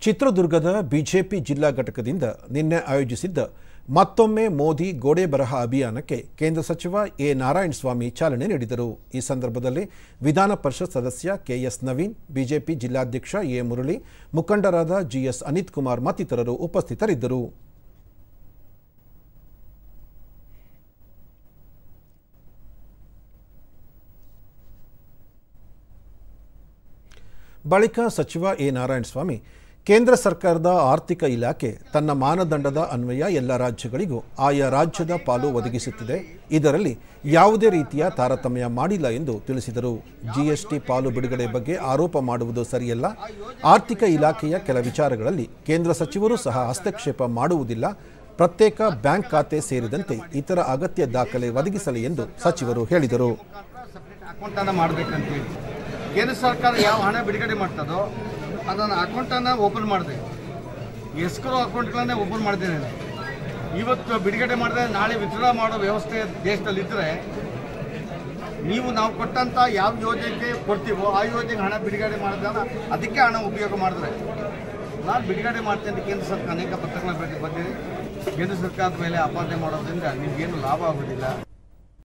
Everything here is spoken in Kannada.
ಚಿತ್ರದುರ್ಗದ ಬಿಜೆಪಿ ಜಿಲ್ಲಾ ಘಟಕದಿಂದ ನಿನ್ನೆ ಆಯೋಜಿಸಿದ್ದ ಮತ್ತೊಮ್ಮೆ ಮೋದಿ ಗೋಡೆ ಬರಹ ಅಭಿಯಾನಕ್ಕೆ ಕೇಂದ್ರ ಸಚಿವ ಎ ನಾರಾಯಣಸ್ವಾಮಿ ಚಾಲನೆ ನೀಡಿದರು ಈ ಸಂದರ್ಭದಲ್ಲಿ ವಿಧಾನ ಪರಿಷತ್ ಸದಸ್ಯ ಕೆಎಸ್ ನವೀನ್ ಬಿಜೆಪಿ ಜಿಲ್ಲಾಧ್ಯಕ್ಷ ಎ ಮುರಳಿ ಮುಖಂಡರಾದ ಜಿಎಸ್ ಅನಿತ್ ಕುಮಾರ್ ಮತ್ತಿತರರು ಉಪಸ್ಥಿತರಿದ್ದರು ಬಳಿಕ ಸಚಿವ ಎ ನಾರಾಯಣಸ್ವಾಮಿ ಕೇಂದ್ರ ಸರ್ಕಾರದ ಆರ್ಥಿಕ ಇಲಾಖೆ ತನ್ನ ಮಾನದಂಡದ ಅನ್ವಯ ಎಲ್ಲ ರಾಜ್ಯಗಳಿಗೂ ಆಯಾ ರಾಜ್ಯದ ಪಾಲು ಒದಗಿಸುತ್ತಿದೆ ಇದರಲ್ಲಿ ಯಾವುದೇ ರೀತಿಯ ತಾರತಮ್ಯ ಮಾಡಿಲ್ಲ ಎಂದು ತಿಳಿಸಿದರು ಜಿಎಸ್ಟಿ ಪಾಲು ಬಿಡುಗಡೆ ಬಗ್ಗೆ ಆರೋಪ ಮಾಡುವುದು ಸರಿಯಲ್ಲ ಆರ್ಥಿಕ ಇಲಾಖೆಯ ಕೆಲ ವಿಚಾರಗಳಲ್ಲಿ ಕೇಂದ್ರ ಸಚಿವರು ಸಹ ಹಸ್ತಕ್ಷೇಪ ಮಾಡುವುದಿಲ್ಲ ಪ್ರತ್ಯೇಕ ಬ್ಯಾಂಕ್ ಖಾತೆ ಸೇರಿದಂತೆ ಇತರ ಅಗತ್ಯ ದಾಖಲೆ ಒದಗಿಸಲಿ ಎಂದು ಸಚಿವರು ಹೇಳಿದರು ಅಕೌಂಟನ್ನು ಮಾಡಬೇಕಂತೇಳಿ ಕೇಂದ್ರ ಸರ್ಕಾರ ಯಾವ ಹಣ ಬಿಡುಗಡೆ ಮಾಡ್ತದೋ ಅದನ್ನು ಅಕೌಂಟನ್ನು ಓಪನ್ ಮಾಡಿದೆ ಎಸ್ಕ್ರೋ ಅಕೌಂಟ್ಗಳನ್ನೇ ಓಪನ್ ಮಾಡಿದ್ದೇನೆ ನಾನು. ಇವತ್ತು ಬಿಡುಗಡೆ ಮಾಡಿದ್ರೆ ನಾಳೆ ವಿತ್ಡ್ರಾ ಮಾಡೋ ವ್ಯವಸ್ಥೆ ದೇಶದಲ್ಲಿದ್ದರೆ ನೀವು ನಾವು ಕೊಟ್ಟಂಥ ಯಾವ ಯೋಜನೆಗೆ ಕೊಡ್ತೀವೋ ಆ ಯೋಜನೆಗೆ ಹಣ ಬಿಡುಗಡೆ ಮಾಡಿದಾಗ ಅದಕ್ಕೆ ಹಣ ಉಪಯೋಗ ಮಾಡಿದ್ರೆ ನಾನು ಬಿಡುಗಡೆ ಮಾಡ್ತೇನೆ ಕೇಂದ್ರ ಸರ್ಕಾರ ಅನೇಕ ಪತ್ರಗಳ ಬಗ್ಗೆ ಬಂದಿದೆ ಕೇಂದ್ರ ಸರ್ಕಾರದ ಮೇಲೆ ಅಪಾದನೆ ಮಾಡೋದ್ರಿಂದ ನಿಮಗೇನು ಲಾಭ ಆಗೋದಿಲ್ಲ